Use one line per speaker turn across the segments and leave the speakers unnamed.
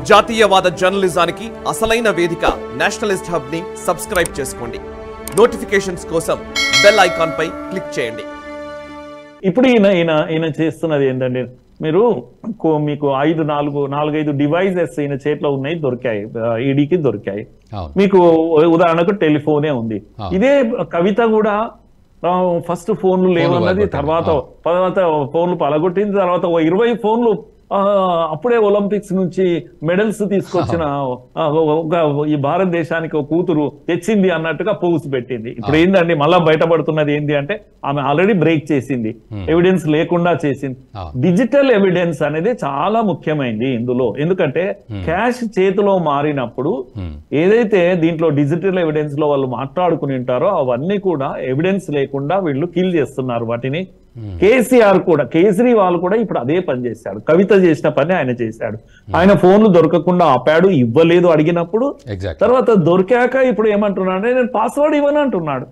జాతీయవాద జర్నలిజానికి అసలైన వేదిక నేషనలిస్ట్ హబ్ ని సబ్స్క్రైబ్ చేసుకోండి నోటిఫికేషన్స్ కోసం బెల్ ఐకాన్ పై క్లిక్ చేయండి
ఇప్పుడు ఈయన ఈయన ఈయన చేస్తున్నది ఏంటంటే మీరు కో- మీకు ఐదు నాలుగు నాలుగైదు డివైజెస్ ఈయన చేతిలో ఉన్నాయి దొరికాయి ఈడీకి దొరికాయి
అవును
మీకు ఉదాహరణకు టెలిఫోనే ఉంది
ఆ.
ఇదే కవిత కూడా ఫస్ట్ ఫోన్లు లేవన్నది
పగలగొట్టింది.
తర్వాత
ఆ.
తర్వాత ఫోన్లు పలగొట్టిన తర్వాత ఓ ఇరవై ఫోన్లు ఆ, అప్పుడే ఒలింపిక్స్ నుంచి మెడల్స్ తీసుకొచ్చిన ఆ, ఒక ఈ భారతదేశానికి ఒక కూతురు తెచ్చింది అన్నట్టుగా పోస్ట్ పెట్టింది ఇప్పుడు ఏందండి మళ్ళా బయటపడుతున్నది ఏంటి అంటే ఆమె ఆల్రెడీ బ్రేక్ చేసింది ఎవిడెన్స్ లేకుండా చేసింది
ఆ.
డిజిటల్ ఎవిడెన్స్ అనేది చాలా ముఖ్యమైనది ఇందులో ఎందుకంటే క్యాష్ చేతిలో మారినప్పుడు
Hmm.
ఏదైతే దీంట్లో డిజిటల్ ఎవిడెన్స్ లో వాళ్ళు మాట్లాడుకుని ఉంటారో అవన్నీ కూడా ఎవిడెన్స్ లేకుండా వీళ్ళు కిల్ చేస్తున్నారు వాటిని కేసీఆర్ కూడా కేజ్రీవాల్ కూడా ఇప్పుడు అదే పని చేశాడు కవిత చేసిన పని ఆయన చేశాడు ఆయన ఫోన్లు దొరకకుండా ఆపాడు ఇవ్వలేదు అడిగినప్పుడు
ఎగ్జాక్ట్
తర్వాత దొరికాక ఇప్పుడు ఏమంటున్నాడు అంటే నేను పాస్వర్డ్ ఇవ్వను అంటున్నాడు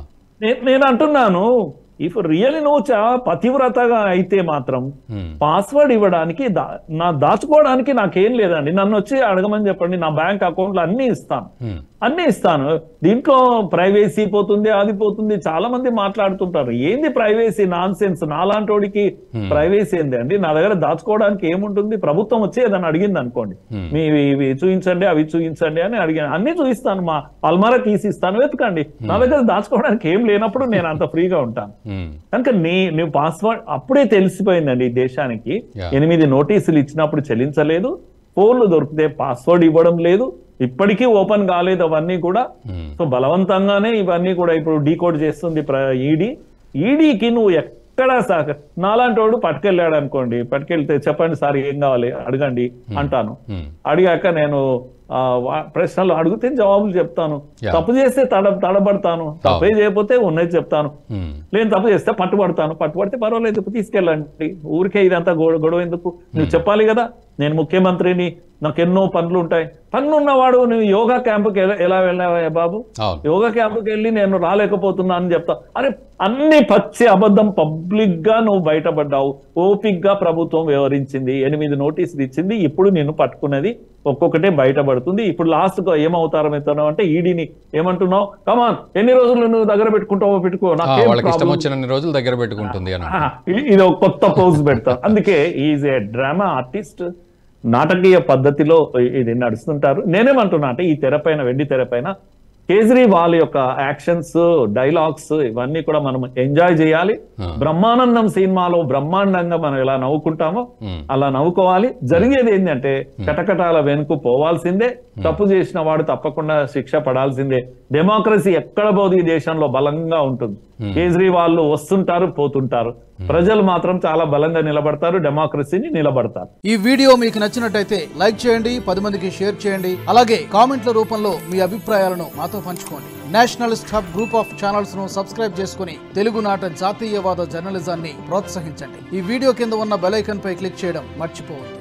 నే- నేను అంటున్నాను ఇఫ్ రియల్లీ నువ్వు చా పతివ్రతగా అయితే మాత్రం పాస్వర్డ్ ఇవ్వడానికి దా- నా దాచుకోవడానికి నాకేం లేదండి నన్ను వచ్చి అడగమని చెప్పండి నా బ్యాంక్ అకౌంట్లో అన్ని ఇస్తాను అన్ని ఇస్తాను దీంట్లో ప్రైవేసీ పోతుంది అది పోతుంది చాలా మంది మాట్లాడుతుంటారు ఏంది ప్రైవేసీ నాన్ సెన్స్ నాలాంటోడికి ప్రైవేసీ ఏంది అండి నా దగ్గర దాచుకోవడానికి ఏముంటుంది ప్రభుత్వం వచ్చి ఏదైనా అడిగింది అనుకోండి మీ ఇవి- ఇవి చూపించండి అవి చూపించండి అని అడిగాను అన్ని చూపిస్తాను మా అల్మారా తీసి ఇస్తాను వెతకండి నా దగ్గర దాచుకోవడానికి ఏం లేనప్పుడు నేను అంత ఫ్రీగా ఉంటాను కనుక నీ నువ్వు పాస్వర్డ్ అప్పుడే తెలిసిపోయిందండి ఈ దేశానికి
Yeah.
ఎనిమిది నోటీసులు ఇచ్చినప్పుడు చెల్లించలేదు ఫోన్లు దొరికితే పాస్వర్డ్ ఇవ్వడం లేదు ఇప్పటికీ ఓపెన్ కాలేదు అవన్నీ కూడా సో బలవంతంగానే ఇవన్నీ కూడా ఇప్పుడు డీకోడ్ చేస్తుంది ఈడీ ఈడీకి నువ్వు ఎక్కడ సహక నాలాంటి వాడు పట్టుకెళ్ళాడు అనుకోండి పట్టుకెళ్తే చెప్పండి సార్ ఏం కావాలి అడగండి అంటాను అడిగాక నేను ఆ, వా- ప్రశ్నలు అడిగితే జవాబులు చెప్తాను
Yeah.
తప్పు చేస్తే తడ తడబడతాను తప్పే చేయకపోతే ఉన్నది చెప్తాను నేను తప్పు చేస్తే పట్టుబడతాను పట్టుబడితే పర్వాలేదు తీసుకెళ్ళండి ఊరికే ఇదంతా గొడవ గొడవ ఎందుకు నువ్వు చెప్పాలి కదా నేను ముఖ్యమంత్రిని నాకు ఎన్నో పనులు ఉంటాయి పనులు ఉన్నవాడు నువ్వు యోగా క్యాంపుకి ఎలా- ఎలా వెళ్ళావా బాబు
అవును
యోగా క్యాంపుకి వెళ్ళి నేను రాలేకపోతున్నా అని చెప్తా అరే అన్ని పచ్చి అబద్ధం పబ్లిక్ గా నువ్వు బయటపడ్డావు ఓపిక్ గా ప్రభుత్వం వ్యవహరించింది ఎనిమిది నోటీసులు ఇచ్చింది ఇప్పుడు నిన్ను పట్టుకున్నది ఒక్కొక్కటే బయటపడుతుంది ఇప్పుడు లాస్ట్ గా ఏమవుతారో అవుతావు అంటే ఈడీని ఏమంటున్నావు కమాన్ ఎన్ని రోజులు నువ్వు దగ్గర పెట్టుకుంటావో పెట్టుకో
ఆ,
నాకేం
వాళ్ళకి ఇష్టం
problem
వచ్చిన రోజులు దగ్గర పెట్టుకుంటుంది అని
ఆ, ఇది ఇది ఒక కొత్త పోజ్ పెడతారు అందుకే ఈజ్ ఏ డ్రామా ఆర్టిస్ట్ నాటకీయ పద్ధతిలో ఇది నడుస్తుంటారు నేనేమంటున్నా అంటే ఈ తెరపైన వెండి తెరపైన కేజ్రీవాల్ యొక్క యాక్షన్స్ డైలాగ్స్ ఇవన్నీ కూడా మనం ఎంజాయ్ చేయాలి బ్రహ్మానందం సినిమాలో బ్రహ్మాండంగా మనం ఎలా నవ్వుకుంటామో
Hmm.
అలా నవ్వుకోవాలి జరిగేది ఏంటంటే కటకటాల వెనుక పోవాల్సిందే తప్పు చేసిన వాడు తప్పకుండా శిక్ష పడాల్సిందే డెమోక్రసీ ఎక్కడ పోదు ఈ దేశంలో బలంగా ఉంటుంది కేజ్రీవాల్ వస్తుంటారు పోతుంటారు ప్రజలు మాత్రం చాలా బలంగా నిలబడతారు డెమోక్రసీని నిలబడతారు
ఈ వీడియో మీకు నచ్చినట్టయితే లైక్ చేయండి పది మందికి షేర్ చేయండి అలాగే కామెంట్ల రూపంలో మీ అభిప్రాయాలను మాతో పంచుకోండి nationalist hub group of channels ను సబ్స్క్రైబ్ చేసుకుని తెలుగునాట జాతీయవాద జర్నలిజాన్ని ప్రోత్సహించండి ఈ వీడియో కింద ఉన్న బెల్ ఐకాన్ పై క్లిక్ చేయడం మర్చిపోవద్దు